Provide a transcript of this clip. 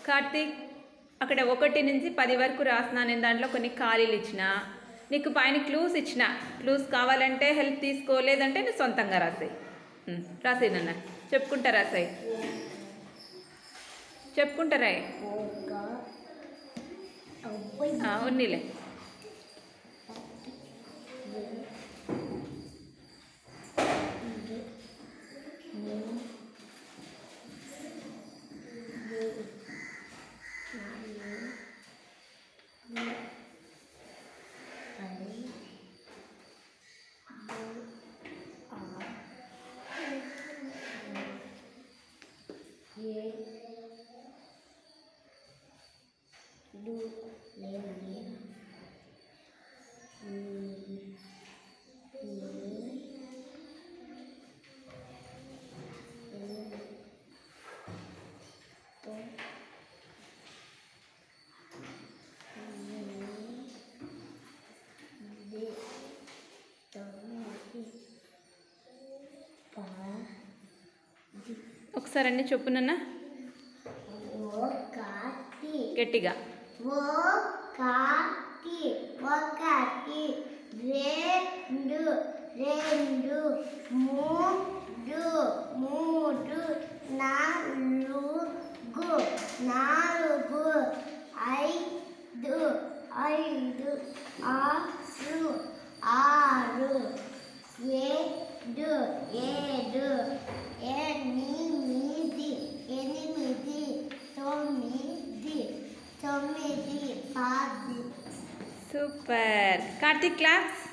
కార్తీక్ అక్కడ ఒకటి నుంచి పది వరకు రాసిన నేను దాంట్లో కొన్ని ఖాళీలు ఇచ్చిన నీకు పైన క్లూస్ ఇచ్చిన క్లూస్ కావాలంటే హెల్ప్ తీసుకో లేదంటే నువ్వు సొంతంగా రాసాయి రాసాయి నాన్న చెప్పుకుంటా రాసాయి చెప్పుకుంటారా ఒక అవ్వై ఉన్నీలే ఒకసారి అన్ని చెప్పు నాన్న ఒకటి గట్టిగా ఒకటి ఒకటి రెండు రెండు మూడు మూడు నాలుగు నాలుగు ఐదు ఐదు ఆరు ఆరు ఏడు ఏడు ఎనిమిది ఎనిమిది తొమ్మిది తొమ్మిది పది సూపర్ కార్తీక్ క్లాప్స్